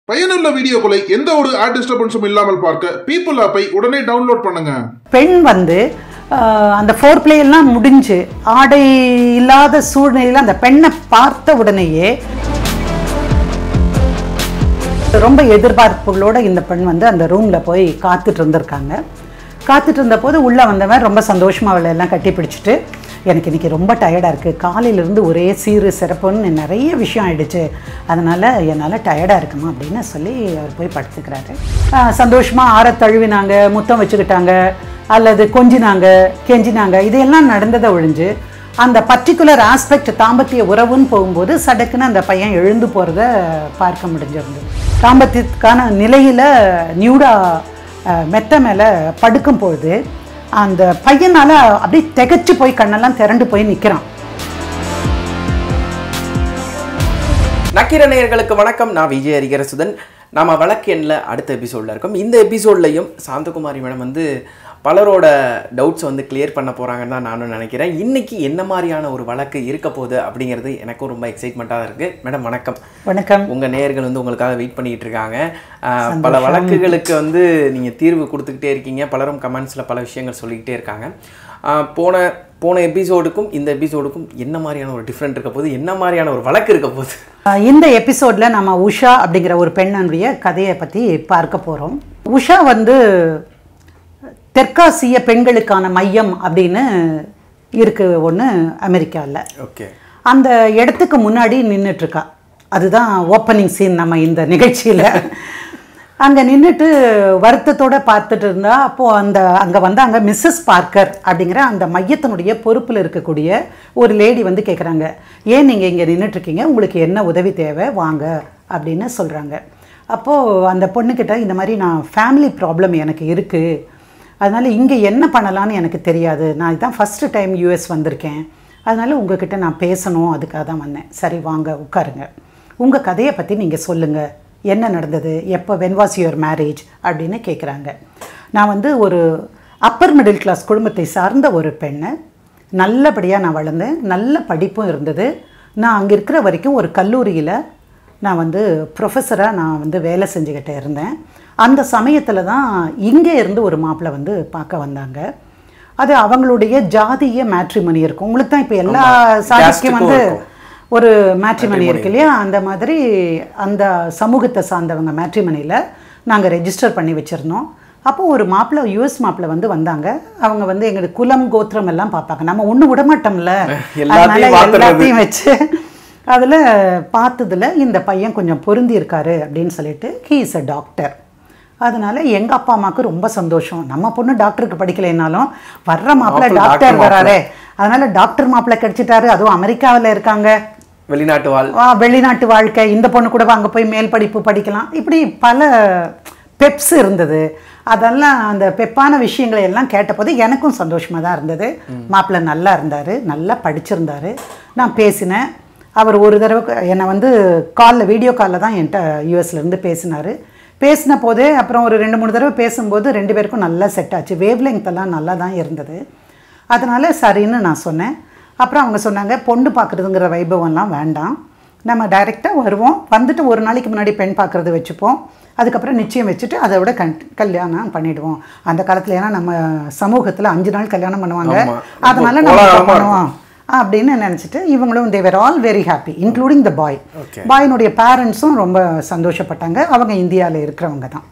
பயனுள்ள வீடியோக்களை எந்த ஒரு ஆட் டிஸ்டர்பன்ஸும் இல்லாமல் பார்க்க பீப்புள் ஆப்பை உடனே டவுன்லோட் பண்ணுங்க பெண் வந்து ஆஹ், அந்த ஃபோர் எல்லாம் முடிஞ்சு ஆடை இல்லாத சூழ்நிலையில் அந்த பெண்ணை பார்த்த உடனேயே ரொம்ப எதிர்பார்ப்புகளோட இந்த பெண் வந்து அந்த ரூமில் போய் காத்துட்டு இருந்திருக்காங்க காத்துட்டு இருந்தபோது உள்ளே வந்தவன் ரொம்ப சந்தோஷமாக அவளை எல்லாம் கட்டி பிடிச்சிட்டு எனக்கு இன்றைக்கி ரொம்ப டயர்டாக இருக்குது காலையிலேருந்து ஒரே சீரு சிறப்புன்னு நிறைய விஷயம் ஆயிடுச்சு அதனால் என்னால் டயர்டாக இருக்குமா அப்படின்னு சொல்லி அவர் போய் படுத்துக்கிறாரு சந்தோஷமாக ஆற தழுவினாங்க முத்தம் வச்சுக்கிட்டாங்க அல்லது கொஞ்சினாங்க கெஞ்சினாங்க இதெல்லாம் நடந்ததை ஒழிஞ்சு அந்த பர்டிகுலர் ஆஸ்பெக்ட் தாம்பத்திய உறவுன்னு போகும்போது சடக்குன்னு அந்த பையன் எழுந்து போகிறத பார்க்க முடிஞ்சிருந்தது தாம்பத்தியத்துக்கான நிலையில் நியூடா அஹ், மெத்த மேலே படுக்கும் பொழுது அந்த பையனால் அப்படியே திகைச்சு போய் கண்ணெல்லாம் திரண்டு போய் நிற்கிறான் நக்கீர நேயர்களுக்கு வணக்கம் நான் விஜய் ஹரிகரசுதன் நாம வழக்கு எண்ணில் அடுத்த எபிசோடில் இருக்கோம் இந்த எபிசோட்லையும் சாந்தகுமாரி மேடம் வந்து பலரோட டவுட்ஸ் வந்து கிளியர் பண்ண போகிறாங்கன்னு தான் நானும் நினைக்கிறேன் இன்னைக்கு என்ன மாதிரியான ஒரு வழக்கு இருக்க போகுது அப்படிங்கிறது எனக்கும் ரொம்ப எக்ஸைட்மெண்ட்டாக இருக்குது மேடம் வணக்கம் வணக்கம் உங்கள் நேயர்கள் வந்து உங்களுக்காக வெயிட் பண்ணிட்டு இருக்காங்க ஆஹ், பல வழக்குகளுக்கு வந்து நீங்கள் தீர்வு கொடுத்துக்கிட்டே இருக்கீங்க பலரும் கமெண்ட்ஸில் பல விஷயங்கள் சொல்லிக்கிட்டே இருக்காங்க ஆஹ், போன போன எபிசோடுக்கும் இந்த எபிசோடுக்கும் என்ன மாதிரியான ஒரு டிஃப்ரெண்ட் இருக்க போகுது என்ன மாதிரியான ஒரு வழக்கு இருக்க போகுது அஹ், இந்த எபிசோடில் நம்ம உஷா அப்படிங்கிற ஒரு பெண்ணுடைய கதையை பற்றி பார்க்க போகிறோம் உஷா வந்து தெற்காசிய பெண்களுக்கான மையம் அப்படின்னு இருக்கு ஒன்று அமெரிக்காவில் ஓகே அந்த இடத்துக்கு முன்னாடி நின்னுட்டு இருக்கா அதுதான் ஓப்பனிங் சீன் நம்ம இந்த நிகழ்ச்சியில் அங்கே நின்றுட்டு வருத்தத்தோட பார்த்துட்டு இருந்தா அப்போது அந்த அங்கே வந்தாங்க மிஸ்ஸஸ் பார்க்கர் அப்படிங்கிற அந்த மையத்தினுடைய பொறுப்பில் இருக்கக்கூடிய ஒரு லேடி வந்து கேட்குறாங்க ஏன் நீங்கள் இங்கே நின்றுட்டுருக்கீங்க உங்களுக்கு என்ன உதவி தேவை வாங்க அப்படின்னு சொல்கிறாங்க அப்போது அந்த பொண்ணுக்கிட்ட இந்த மாதிரி நான் ஃபேமிலி ப்ராப்ளம் எனக்கு இருக்குது அதனால் இங்கே என்ன பண்ணலான்னு எனக்கு தெரியாது நான் இதுதான் ஃபஸ்ட்டு டைம் யூஎஸ் வந்திருக்கேன் அதனால் உங்ககிட்ட நான் பேசணும் அதுக்காக தான் வந்தேன் சரி வாங்க உட்காருங்க உங்கள் கதையை பற்றி நீங்கள் சொல்லுங்கள் என்ன நடந்தது எப்போ வென் வாஸ் யுவர் மேரேஜ் அப்படின்னு கேட்குறாங்க நான் வந்து ஒரு அப்பர் மிடில் கிளாஸ் குடும்பத்தை சார்ந்த ஒரு பெண்ணு நல்லபடியாக நான் வளர்ந்தேன் நல்ல படிப்பும் இருந்தது நான் அங்கே இருக்கிற வரைக்கும் ஒரு கல்லூரியில் நான் வந்து ப்ரொஃபஸராக நான் வந்து வேலை செஞ்சுக்கிட்டு இருந்தேன் அந்த சமயத்தில் தான் இங்கே இருந்து ஒரு மாப்பிள்ளை வந்து பார்க்க வந்தாங்க அது அவங்களுடைய ஜாதிய மேட்ரிமணி இருக்கும் உங்களுக்கு தான் இப்போ எல்லா சாதிக்கும் Caste-க்கும் வந்து இருக்கும். ஒரு மேட்ரிமணி இருக்கு இல்லையா அந்த மாதிரி அந்த சமூகத்தை சார்ந்தவங்க மேட்ரிமணியில் நாங்கள் ரெஜிஸ்டர் பண்ணி வச்சுருந்தோம் அப்போ ஒரு மாப்பிள்ளை யூஎஸ் மாப்பிள்ளை வந்து வந்தாங்க அவங்க வந்து எங்களுக்கு குலம் கோத்திரம் எல்லாம் பார்ப்பாங்க நம்ம ஒன்று விட மாட்டோம்ல எல்லாத்தையும் அதனால பார்த்துறது. எல்லாத்தையும் வச்சு அதில் பார்த்ததுல இந்த பையன் கொஞ்சம் பொருந்தி இருக்காரு அப்படின்னு சொல்லிட்டு ஹீ இஸ் அ டாக்டர் அதனால எங்கள் அப்பா அம்மாவுக்கு ரொம்ப சந்தோஷம் நம்ம பொண்ணு டாக்டருக்கு படிக்கலைனாலும் வர்ற மாப்பிள்ளை மாப்பிள்ளை டாக்டர் டாக்டர் வராரே அதனால டாக்டர் மாப்பிள்ளை கிடைச்சிட்டாரு அதுவும் அமெரிக்காவில் இருக்காங்க வெளிநாட்டு வாழ் வா வெளிநாட்டு வாழ்க்கை இந்த பொண்ணு கூட அங்கே போய் மேல் படிப்பு படிக்கலாம் இப்படி பல பெப்ஸ் இருந்தது அதெல்லாம் அந்த பெப்பான விஷயங்களை எல்லாம் கேட்டபோது எனக்கும் சந்தோஷமாக தான் இருந்தது மாப்பிள்ளை நல்லா இருந்தார் நல்லா படிச்சிருந்தாரு நான் பேசினேன் அவர் ஒரு தடவை என்னை வந்து காலில் வீடியோ காலில் தான் என்கிட்ட யூஎஸ்லேருந்து பேசினார் பேசின போதே அப்புறம் ஒரு ரெண்டு மூணு தடவை பேசும்போது ரெண்டு பேருக்கும் நல்லா செட் ஆச்சு வேவ் எல்லாம் நல்லா தான் இருந்தது அதனால் சரின்னு நான் சொன்னேன் அப்புறம் அவங்க சொன்னாங்க பொண்ணு பார்க்குறதுங்கிற வைபவம்லாம் வேண்டாம் நம்ம டைரெக்டாக வருவோம் வந்துட்டு ஒரு நாளைக்கு முன்னாடி பெண் பார்க்குறது வச்சுப்போம் அதுக்கப்புறம் நிச்சயம் வச்சுட்டு அதை விட கண் கல்யாணம் பண்ணிடுவோம் அந்த காலத்தில் ஏன்னா நம்ம சமூகத்தில் அஞ்சு நாள் கல்யாணம் பண்ணுவாங்க ஆமா. அதனால ரொம்ப நம்ம இப்ப கோலாகலமா பண்ணுவோம் அப்படின்னு நினச்சிட்டு இவங்களும் they were all very happy including the boy Okay. பாயினுடைய பேரண்ட்ஸும் ரொம்ப சந்தோஷப்பட்டாங்க அவங்க இந்தியாவில் இருக்கிறவங்க தான்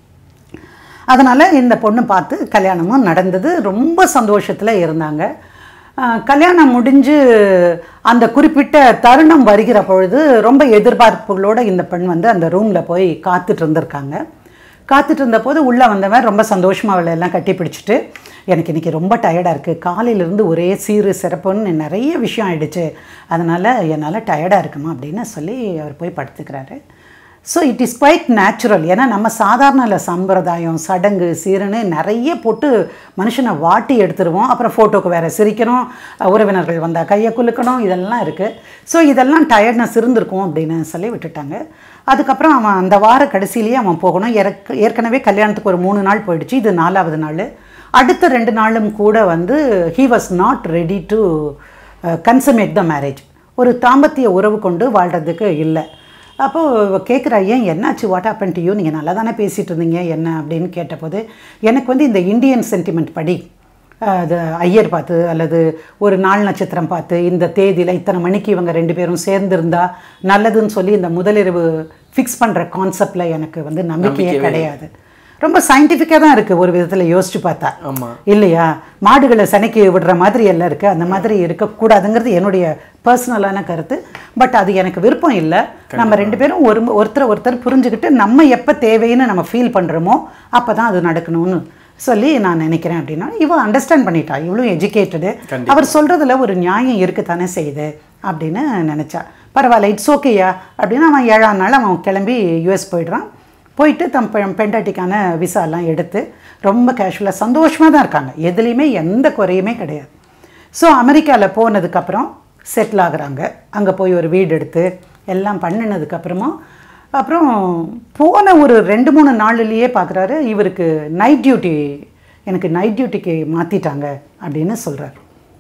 அதனால் இந்த பொண்ணு பார்த்து கல்யாணமும் நடந்தது ரொம்ப சந்தோஷத்தில் இருந்தாங்க ஆஹ் கல்யாணம் முடிஞ்சு அந்த குறிப்பிட்ட தருணம் வருகிற பொழுது ரொம்ப எதிர்பார்ப்புகளோடு இந்த பெண் வந்து அந்த ரூமில் போய் காத்துட்டு இருந்திருக்காங்க காத்துட்டு இருந்தபோது உள்ளே வந்தவன் ரொம்ப சந்தோஷமாக அவளை எல்லாம் கட்டி பிடிச்சிட்டு எனக்கு இன்றைக்கி ரொம்ப டயர்டாக இருக்குது காலையிலேருந்து ஒரே சீரு சிறப்புன்னு நிறைய விஷயம் ஆயிடுச்சு அதனால் என்னால் டயர்டாக இருக்குமா அப்படின்னு சொல்லி அவர் போய் படுத்துக்கிறாரு so it is quite natural ஏன்னா நம்ம சாதாரண இல்லை சம்பிரதாயம் சடங்கு சீருன்னு நிறைய போட்டு மனுஷனை வாட்டி எடுத்துருவோம் அப்புறம் ஃபோட்டோக்கு வேறு சிரிக்கணும் உறவினர்கள் வந்தால் கையை குலுக்கணும் இதெல்லாம் இருக்குது ஸோ இதெல்லாம் டயர்ட்னஸ் இருந்திருக்கும் அப்படின்னு சொல்லி விட்டுட்டாங்க அதுக்கப்புறம் அவன் அந்த வார கடைசியிலேயே அவன் போகணும் ஏற்க- ஏற்கனவே கல்யாணத்துக்கு ஒரு மூணு நாள் போயிடுச்சு இது நாலாவது நாள் அடுத்த ரெண்டு நாளும் கூட வந்து he was not ready to consummate the marriage ஒரு தாம்பத்திய உறவு கொண்டு வாழ்கிறதுக்கு இல்லை அப்போது கேட்குறா ஏன் என்னாச்சு வாட் ஹேப்பன் டு யூ நீங்கள் நல்லா தானே பேசிகிட்டு இருந்தீங்க என்ன அப்படின்னு கேட்டபோது எனக்கு வந்து இந்த இந்தியன் சென்டிமெண்ட் படி அஹ், அது ஐயர் பார்த்து அல்லது ஒரு நாள் நட்சத்திரம் பார்த்து இந்த தேதியில் இத்தனை மணிக்கு இவங்க ரெண்டு பேரும் சேர்ந்திருந்தா நல்லதுன்னு சொல்லி இந்த முதலிரவு ஃபிக்ஸ் பண்ணுற கான்செப்டில் எனக்கு வந்து நம்பிக்கையே நம்பிக்கையே கிடையாது ரொம்ப சயின்டிஃபிக்காக தான் இருக்குது ஒரு விதத்தில் யோசிச்சு பார்த்தா ஆமா இல்லையா மாடுகளை சனைக்கு விடுற மாதிரி எல்லாம் இருக்குது அந்த மாதிரி இருக்கக்கூடாதுங்கிறது என்னுடைய பர்சனலான கருத்து பட் அது எனக்கு விருப்பம் இல்லை நம்ம ரெண்டு பேரும் ஒரு ஒருத்தர் ஒருத்தர் புரிஞ்சுக்கிட்டு நம்ம எப்போ தேவைன்னு நம்ம ஃபீல் பண்ணுறோமோ அப்போ தான் அது நடக்கணும்னு சொல்லி நான் நினைக்கிறேன் அப்படின்னா இவ அண்டர்ஸ்டாண்ட் பண்ணிட்டா இவ்வளோ எஜுகேட்டடு அவர் சொல்கிறதுல ஒரு நியாயம் இருக்குத்தானே செய்யுது அப்படின்னு நினச்சா பரவாயில்ல இட்ஸ் ஓகேயா அப்படின்னு அவன் ஏழாம் நாள் அவன் கிளம்பி யூஎஸ் போயிடுறான் போயிட்டு தம் பெ- பெண்டாட்டிக்கான விசாலாம் எடுத்து ரொம்ப கேஷுவலாக சந்தோஷமாக தான் இருக்காங்க எதுலேயுமே எந்த குறையுமே கிடையாது ஸோ அமெரிக்காவில் போனதுக்கப்புறம் செட்டில் ஆகுறாங்க அங்கே போய் ஒரு வீடு எடுத்து எல்லாம் பண்ணினதுக்கப்புறமா அப்புறம் போன ஒரு ரெண்டு மூணு நாள்லயே பார்க்குறாரு இவருக்கு நைட் டியூட்டி எனக்கு நைட் டியூட்டிக்கு மாற்றிட்டாங்க அப்படின்னு சொல்கிறார்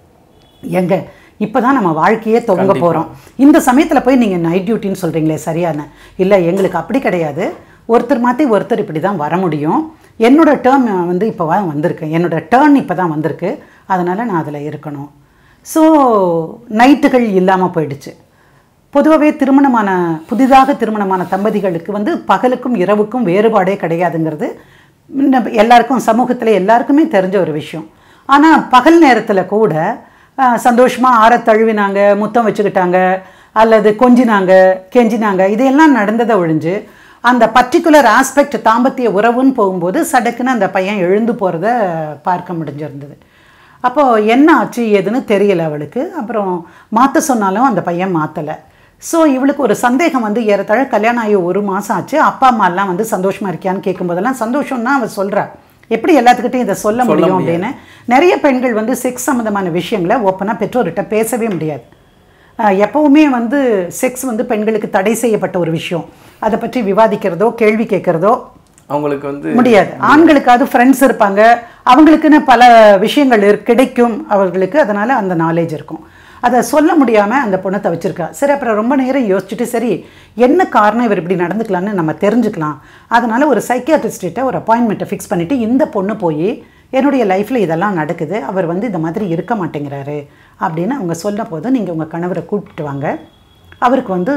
எங்க இப்பதான் நம்ம வாழ்க்கையே துவங்க போகிறோம் இந்த சமயத்தில் போய் நீங்கள் நைட் டியூட்டின்னு சொல்கிறீங்களே சரியான இல்லை எங்களுக்கு அப்படி கிடையாது ஒருத்தர் மாற்றி ஒருத்தர் இப்படி தான் வர முடியும் என்னோட டேர்ம் வந்து இப்போ தான் வந்திருக்கு என்னோட டேர்ன் இப்போ தான் வந்திருக்கு அதனால் நான் அதில் இருக்கணும் ஸோ நைட்டுகள் இல்லாமல் போயிடுச்சு பொதுவாகவே திருமணமான புதிதாக திருமணமான தம்பதிகளுக்கு வந்து பகலுக்கும் இரவுக்கும் வேறுபாடே கிடையாதுங்கிறது இன்னும் எல்லாருக்கும் சமூகத்தில் எல்லாருக்குமே தெரிஞ்ச ஒரு விஷயம் ஆனால் பகல் நேரத்தில் கூட ஆஹ், சந்தோஷமா ஆற தழுவினாங்க முத்தம் வச்சுக்கிட்டாங்க அல்லது கொஞ்சினாங்க கெஞ்சினாங்க இதையெல்லாம் நடந்ததை ஒழிஞ்சு அந்த பர்டிகுலர் ஆஸ்பெக்ட் தாம்பத்திய உறவுன்னு போகும்போது சடக்குன்னு அந்த பையன் எழுந்து போகிறத பார்க்க முடிஞ்சிருந்தது அப்போ என்ன ஆச்சு ஏதுன்னு தெரியல அவளுக்கு அப்புறம் மாற்ற சொன்னாலும் அந்த பையன் மாற்றலை ஸோ இவளுக்கு ஒரு சந்தேகம் வந்து ஏறத்தாழ கல்யாணம் ஆகி ஒரு மாதம் ஆச்சு அப்பா அம்மாலாம் வந்து சந்தோஷமா இருக்கியான்னு கேட்கும்போதெல்லாம் சந்தோஷம்னா அவள் சொல்றா எப்படி எல்லாத்துக்கிட்டையும் இதை சொல்ல முடியும் அப்படின்னு நிறைய பெண்கள் வந்து செக்ஸ் சம்மந்தமான விஷயங்களை ஓப்பனாக பெற்றோர்கிட்ட பேசவே முடியாது ஆஹ் எப்பவுமே வந்து செக்ஸ் வந்து பெண்களுக்கு தடை செய்யப்பட்ட ஒரு விஷயம் அதை பற்றி விவாதிக்கிறதோ கேள்வி கேட்குறதோ அவங்களுக்கு வந்து முடியாது ஆண்களுக்காவது ஃப்ரெண்ட்ஸ் இருப்பாங்க அவங்களுக்குன்னு பல விஷயங்கள் இரு- கிடைக்கும் அவர்களுக்கு அதனால அந்த நாலேஜ் இருக்கும் அதை சொல்ல முடியாமல் அந்த பொண்ணை தவிச்சிருக்கா சரி அப்புறம் ரொம்ப நேரம் யோசிச்சுட்டு சரி என்ன காரணம் இவர் இப்படி நடந்துக்கலாம்னு நம்ம தெரிஞ்சுக்கலாம் அதனால ஒரு சைக்கியாட்ரிஸ்ட்ட ஒரு அப்பாயின்மெண்ட்டை ஃபிக்ஸ் பண்ணிட்டு இந்த பொண்ணு போய் என்னுடைய லைஃப்பில் இதெல்லாம் நடக்குது அவர் வந்து இந்த மாதிரி இருக்க மாட்டேங்கிறாரு அப்படின்னு அவங்க சொன்ன போது நீங்கள் உங்கள் கணவரை கூப்பிட்டு வாங்க அவருக்கு வந்து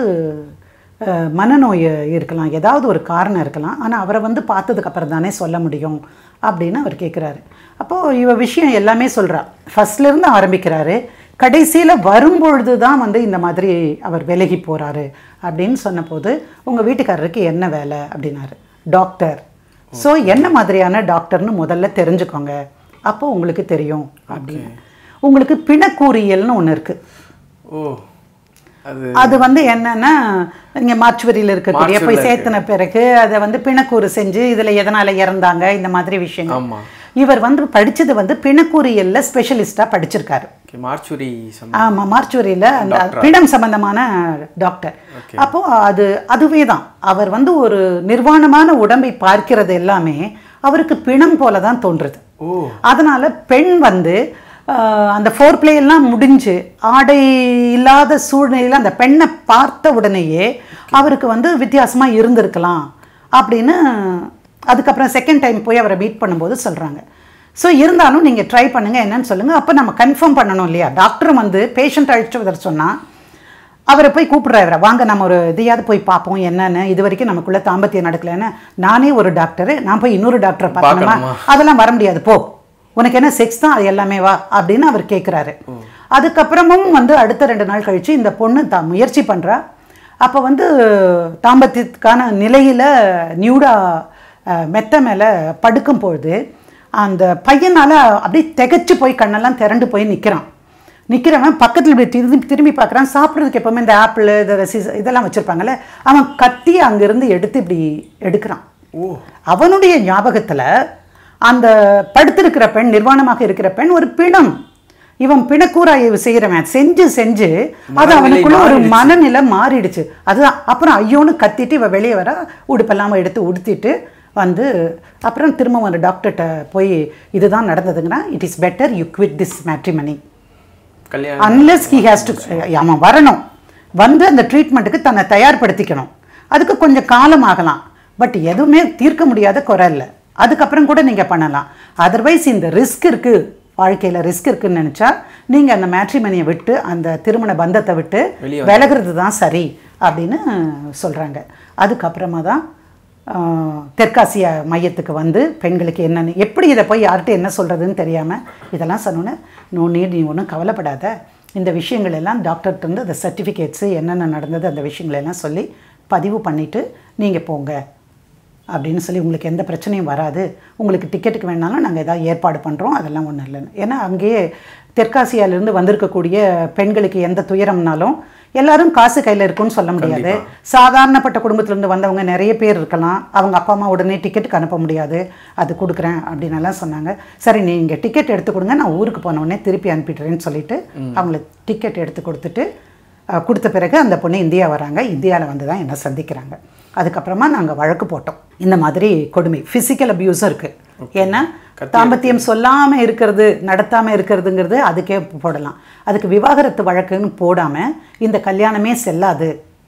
அஹ், மனநோய் இருக்கலாம் ஏதாவது ஒரு காரணம் இருக்கலாம் ஆனால் அவரை வந்து பார்த்ததுக்கு அப்புறம் தானே சொல்ல முடியும் அப்படின்னு அவர் கேட்குறாரு அப்போது இவ விஷயம் எல்லாமே சொல்கிறா ஃபர்ஸ்ட்லேருந்து ஆரம்பிக்கிறாரு கடைசியில் வரும்பொழுது தான் வந்து இந்த மாதிரி அவர் விலகி போகிறாரு அப்படின்னு சொன்னபோது உங்கள் வீட்டுக்காரருக்கு என்ன வேலை அப்படின்னாரு டாக்டர் ஸோ என்ன மாதிரியான டாக்டர்னு முதல்ல தெரிஞ்சுக்கோங்க அப்போ உங்களுக்கு தெரியும் அப்படின்னு உங்களுக்கு பிணக்கூறியல்னு ஒன்று இருக்குது ஓ அது அது வந்து என்னன்னா இங்கே மார்ச்சுவரியில் இருக்கக்கூடிய போய் மார்ச்சுவரியில சேர்த்துன பிறகு அதை வந்து பிணக்கூறு செஞ்சு இதில் எதனால் இறந்தாங்க இந்த மாதிரி விஷயங்கள் ஆமா இவர் வந்து படிச்சது வந்து பிணக்கூறியல்ல ஸ்பெஷலிஸ்டாக படிச்சிருக்காரு ஓகே மார்ச்சுரி சம் ஆமாம் மார்ச்சுவரியில் அந்த பிணம் சம்பந்தமான டாக்டர் அப்போ அது அதுவே தான் அவர் வந்து ஒரு நிர்வாணமான உடம்பை பார்க்கிறது எல்லாமே அவருக்கு பிணம் போல தான் தோன்றுது ஓ அதனால பெண் வந்து ஆஹ், அந்த ஃபோர் பிளே எல்லாம் முடிஞ்சு ஆடை இல்லாத சூழ்நிலையில் அந்த பெண்ணை பார்த்த உடனேயே அவருக்கு வந்து வித்தியாசமா இருந்திருக்கலாம் அப்படின்னு அதுக்கப்புறம் செகண்ட் டைம் போய் அவரை மீட் பண்ணும்போது சொல்றாங்க ஸோ இருந்தாலும் நீங்கள் ட்ரை பண்ணுங்க என்னன்னு சொல்லுங்க அப்போ நம்ம கன்ஃபார்ம் பண்ணணும் இல்லையா டாக்டர் வந்து பேஷண்ட் அழைச்சிட்டு வர சொன்னா அவரை போய் கூப்பிடுறாரு வாங்க நம்ம ஒரு இதையாவது போய் பார்ப்போம் என்னன்னு இது வரைக்கும் நமக்குள்ள தாம்பத்தியம் நடக்கலைன்னு நானே ஒரு டாக்டர் நான் போய் இன்னொரு டாக்டரை பார்க்கணுமா பார்க்கணுமா? அதெல்லாம் வர முடியாது போ உனக்கு என்ன செக்ஸ் தான் அது எல்லாமே வா அப்படின்னு அவர் கேட்குறாரு அதுக்கப்புறமும் வந்து அடுத்த ரெண்டு நாள் கழிச்சு இந்த பொண்ணு த முயற்சி பண்றா அப்போ வந்து தாம்பத்தியத்துக்கான நிலையில நியூடா அஹ், மெத்த மேலே படுக்கும் பொழுது அந்த பையனால அப்படியே திகைச்சு போய் கண்ணெல்லாம் திரண்டு போய் நிற்கிறான் நிற்கிறவன் பக்கத்தில் இப்படி திரும்பி திரும்பி பார்க்குறான் சாப்பிட்றதுக்கு எப்போவுமே இந்த ஆப்பிள் இந்த சிஸ் இதெல்லாம் வச்சுருப்பாங்கல்ல அவன் கத்தி அங்கேருந்து எடுத்து இப்படி எடுக்கிறான் ஓ அவனுடைய ஞாபகத்துல அந்த படுத்திருக்கிற பெண் நிர்வாணமாக இருக்கிற பெண் ஒரு பிணம் இவன் பிணக்கூறாய்வு செய்கிறவன் செஞ்சு செஞ்சு அது மனநிலை அவனுக்குள்ள ஒரு மாறிடுச்சு. மனநிலை மாறிடுச்சு அதுதான் அப்புறம் ஐயோன்னு கத்திட்டு இவ வெளியே வர உடுப்பெல்லாம் எடுத்து உடுத்திட்டு வந்து அப்புறம் திரும்ப ஒரு டாக்டர்கிட்ட போய் இதுதான் நடந்ததுங்கன்னா it is better you quit this matrimony கல்யாணம் அன்லெஸ் ஹி ஹேஸ் டு அவன் வரணும் வந்து அந்த ட்ரீட்மெண்ட்டுக்கு தன்னை தயார்படுத்திக்கணும் அதுக்கு கொஞ்சம் காலம் ஆகலாம் பட் எதுவுமே தீர்க்க முடியாத குறை இல்லை அதுக்கப்புறம் கூட நீங்கள் பண்ணலாம் அதர்வைஸ் இந்த ரிஸ்க் இருக்குது வாழ்க்கையில் ரிஸ்க் இருக்குன்னு நினச்சா நீங்கள் அந்த மேட்ரிமனியை விட்டு அந்த திருமண பந்தத்தை விட்டு வெளிய விலகிறது தான் சரி அப்படின்னு சொல்கிறாங்க அதுக்கப்புறமா தான் ஆஹ், தெற்காசிய மையத்துக்கு வந்து பெண்களுக்கு என்னென்னு எப்படி இதை போய் யார்கிட்ட என்ன சொல்கிறதுன்னு தெரியாமல் இதெல்லாம் சொன்னோன்னே நோ நீட் நீ ஒன்றும் கவலைப்படாத இந்த விஷயங்கள் எல்லாம் டாக்டர்கிட்ட இருந்து அந்த சர்டிஃபிகேட்ஸு என்னென்ன நடந்தது அந்த விஷயங்கள் எல்லாம் சொல்லி பதிவு பண்ணிவிட்டு நீங்கள் போங்க அப்படின்னு சொல்லி உங்களுக்கு எந்த பிரச்சனையும் வராது உங்களுக்கு டிக்கெட்டுக்கு வேணாலும் நாங்கள் ஏதாவது ஏற்பாடு பண்ணுறோம் அதெல்லாம் ஒன்றும் இல்லைன்னு ஏன்னா அங்கேயே தெற்காசியாவிலேருந்து வந்திருக்கக்கூடிய பெண்களுக்கு எந்த துயரம்னாலும் எல்லாரும் காசு கையில் இருக்குன்னு சொல்ல முடியாது சாதாரணப்பட்ட குடும்பத்திலேருந்து வந்தவங்க நிறைய பேர் இருக்கலாம் அவங்க அப்பா அம்மா உடனே டிக்கெட்டுக்கு அனுப்ப முடியாது அது கொடுக்குறேன் அப்படின்னு எல்லாம் சொன்னாங்க சரி நீங்கள் டிக்கெட் எடுத்து கொடுங்க நான் ஊருக்கு போன உடனே திருப்பி அனுப்பிடுறேன்னு சொல்லிட்டு அவங்களுக்கு டிக்கெட் எடுத்து கொடுத்துட்டு அஹ், கொடுத்த பிறகு அந்த பொண்ணு இந்தியா வராங்க இந்தியாவில் வந்து தான் என்னை சந்திக்கிறாங்க அதுக்கப்புறமா நாங்கள் வழக்கு போட்டோம் இந்த மாதிரி கொடுமை ஃபிசிக்கல் அபியூஸும் இருக்குது ஏன்னா தாம்பத்தியம் சொல்லாமல் இருக்கிறது நடத்தாமல் இருக்கிறதுங்கிறது அதுக்கே போடலாம் அதுக்கு விவாகரத்து வழக்குன்னு போடாமல் இந்த கல்யாணமே செல்லாது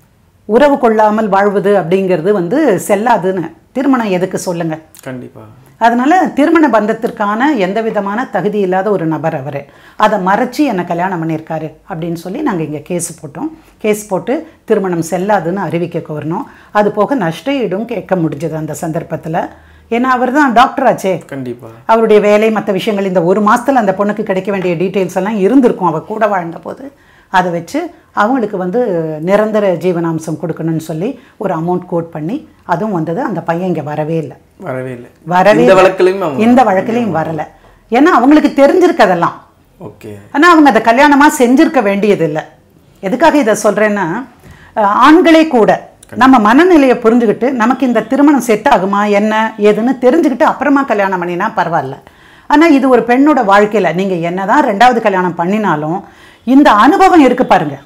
உறவு கொள்ளாமல் வாழ்வது அப்படிங்கிறது வந்து செல்லாதுன்னு திருமணம் எதுக்கு சொல்லுங்கள் கண்டிப்பா அதனால திருமண பந்தத்திற்கான எந்த விதமான தகுதி இல்லாத ஒரு நபர் அவர் அதை மறைச்சி என்னை கல்யாணம் பண்ணியிருக்காரு அப்படின்னு சொல்லி நாங்கள் இங்கே கேஸ் போட்டோம் கேஸ் போட்டு திருமணம் செல்லாதுன்னு அறிவிக்க கோரினோம் அது போக நஷ்ட ஈடும் கேட்க முடிஞ்சது அந்த சந்தர்ப்பத்தில் ஏன்னா அவர் தான் டாக்டர் ஆச்சே கண்டிப்பா அவருடைய வேலை மற்ற விஷயங்கள் இந்த ஒரு மாசத்துல அந்த பொண்ணுக்கு கிடைக்க வேண்டிய டீட்டெயில்ஸ் எல்லாம் இருந்திருக்கும் அவ கூட வாழ்ந்த போது அதை வச்சு அவங்களுக்கு வந்து நிரந்தர ஜீவனாம்சம் கொடுக்கணும்னு சொல்லி ஒரு அமௌண்ட் கோட் பண்ணி அதுவும் வந்தது அந்த பையன் இங்கே வரவே இல்லை வரவே இல்லை வரவே இந்த இல்லை. வழக்குலையும் அவங்க இந்த வழக்குலையும் வரல ஏன்னா அவங்களுக்கு தெரிஞ்சிருக்கு அதெல்லாம் ஓகே ஆனா அவங்க அதை கல்யாணமா செஞ்சிருக்க வேண்டியது இல்லை எதுக்காக இதை சொல்றேன்னா அஹ், ஆண்களே கூட நம்ம மனநிலையை புரிஞ்சுக்கிட்டு நமக்கு இந்த திருமணம் செட் ஆகுமா என்ன ஏதுன்னு தெரிஞ்சுக்கிட்டு அப்புறமா கல்யாணம் பண்ணினா பரவாயில்ல ஆனா இது ஒரு பெண்ணோட வாழ்க்கையில நீங்க என்னதான் ரெண்டாவது கல்யாணம் பண்ணினாலும் இந்த அனுபவம் இருக்கு பாருங்க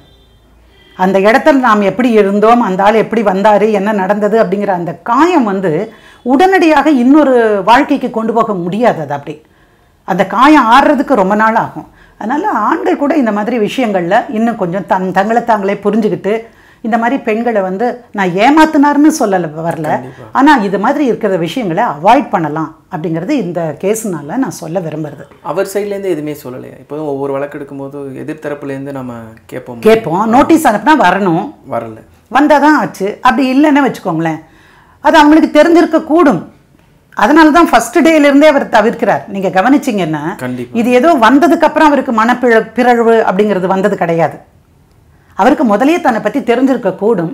அந்த இடத்துல நாம் எப்படி இருந்தோம் அந்த ஆள் எப்படி வந்தார் என்ன நடந்தது அப்படிங்கிற அந்த காயம் வந்து உடனடியாக இன்னொரு வாழ்க்கைக்கு கொண்டு போக முடியாது அது அப்படி அந்த காயம் ஆறுறதுக்கு ரொம்ப நாள் ஆகும் அதனால் ஆண்கள் கூட இந்த மாதிரி விஷயங்களில் இன்னும் கொஞ்சம் தன் தங்களை தாங்களே புரிஞ்சுக்கிட்டு இந்த மாதிரி பெண்களை வந்து நான் ஏமாத்தினார்னு சொல்லல வரல ஆனால் இது மாதிரி இருக்கிற விஷயங்களை அவாய்ட் பண்ணலாம் அப்படிங்கிறது இந்த கேஸ்னால நான் சொல்ல விரும்புறது அவர் சைட்லேருந்து எதுவுமே சொல்லலையா இப்போதும் ஒவ்வொரு வழக்கு எடுக்கும்போது எதிர்த்தரப்புலேருந்து நம்ம கேட்போம் கேட்போம் நோட்டீஸ் அனுப்புனா வரணும் வரல வந்தால் தான் ஆச்சு அப்படி இல்லைன்னு வச்சுக்கோங்களேன் அது அவங்களுக்கு தெரிஞ்சிருக்க கூடும் அதனால தான் ஃபர்ஸ்ட் டேலேருந்தே அவர் தவிர்க்கிறார் நீங்கள் கவனிச்சிங்கன்னா கண்டிப்பா. இது ஏதோ வந்ததுக்கு அப்புறம் அவருக்கு மனப்பிழ பிறழ்வு அப்படிங்கிறது வந்தது கிடையாது அவருக்கு முதல்லயே தன்னை பற்றி தெரிஞ்சிருக்க கூடும்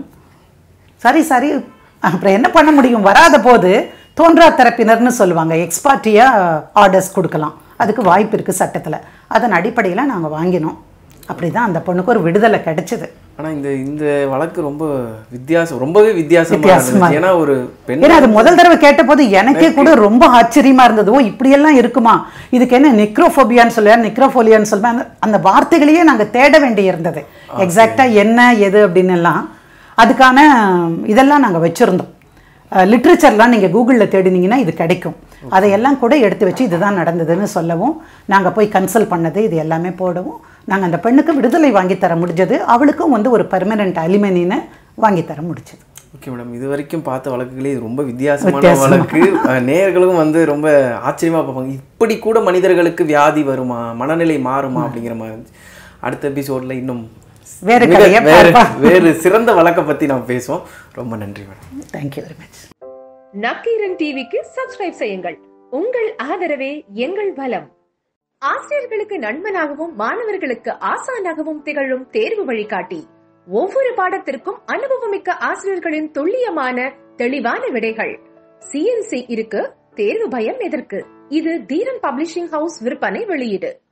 சரி சரி அப்புறம் என்ன பண்ண முடியும் வராத போது தோன்றா தரப்பினர்னு சொல்லுவாங்க எக்ஸ்பார்ட்டியா ஆர்டர்ஸ் கொடுக்கலாம் அதுக்கு வாய்ப்பு இருக்குது சட்டத்தில் அதன் அடிப்படையில் நாங்கள் வாங்கினோம் அப்படி தான் அந்த பொண்ணுக்கு ஒரு விடுதலை கிடைச்சது ஆனா இந்த இந்த வழக்கு ரொம்ப வித்தியாசம் ரொம்பவே வித்தியாசமா வித்தியாசமா இருந்துச்சு ஏன்னா ஒரு பெண் ஏன்னா அது முதல் தடவை கேட்டபோது எனக்கே கூட ரொம்ப ஆச்சரியமா இருந்தது ஓ இப்படியெல்லாம் இருக்குமா இதுக்கு என்ன நிக்ரோஃபோபியான்னு சொல்லுவேன் நிக்ரோஃபோலியான்னு சொல்லுவேன் அந்த- அந்த வார்த்தைகளையே நாங்கள் தேட வேண்டி இருந்தது எக்ஸாக்டா என்ன எது அப்படின்னு எல்லாம் அதுக்கான இதெல்லாம் நாங்கள் வச்சுருந்தோம் லிட்ரேச்சர்லாம் நீங்கள் கூகுளில் தேடினீங்கன்னா இது கிடைக்கும் அதையெல்லாம் கூட எடுத்து வச்சு இதுதான் நடந்ததுன்னு சொல்லவும் நாங்கள் போய் கன்சல்ட் பண்ணது இது எல்லாமே போடவும் நாங்கள் அந்த பெண்ணுக்கு விடுதலை வாங்கி தர முடிஞ்சது அவளுக்கும் வந்து ஒரு பர்மனெண்ட் அலிமனின்னு வாங்கி தர முடிஞ்சது ஓகே மேடம் இது வரைக்கும் பார்த்த வழக்குகளே இது ரொம்ப வித்தியாசமான வித்தியாசமா. வழக்கு அஹ், நேயர்களும் வந்து ரொம்ப ஆச்சரியமா பார்ப்பாங்க இப்படி கூட மனிதர்களுக்கு வியாதி வருமா மனநிலை மாறுமா அப்படிங்கிற மாதிரி இருந்துச்சு அடுத்த எபிசோட்ல இன்னும் வேறு மிக- கதையை வேறு பார்ப்போம். வேறு சிறந்த வழக்கை பத்தி நாம் பேசுவோம் ரொம்ப நன்றி madam thank you very much Nakkheeran டிவிக்கு சப்ஸ்கிரைப் செய்யுங்கள் உங்கள் ஆதரவே எங்கள் பலம் ஆசிரியர்களுக்கு நண்பனாகவும் மாணவர்களுக்கு ஆசானாகவும் திகழும் தேர்வு வழிகாட்டி ஒவ்வொரு பாடத்திற்கும் அனுபவமிக்க ஆசிரியர்களின் துல்லியமான தெளிவான விடைகள் சிஎன்சி இருக்கு தேர்வு பயம் எதற்கு இது தீரன் பப்ளிஷிங் ஹவுஸ் விற்பனை வெளியீடு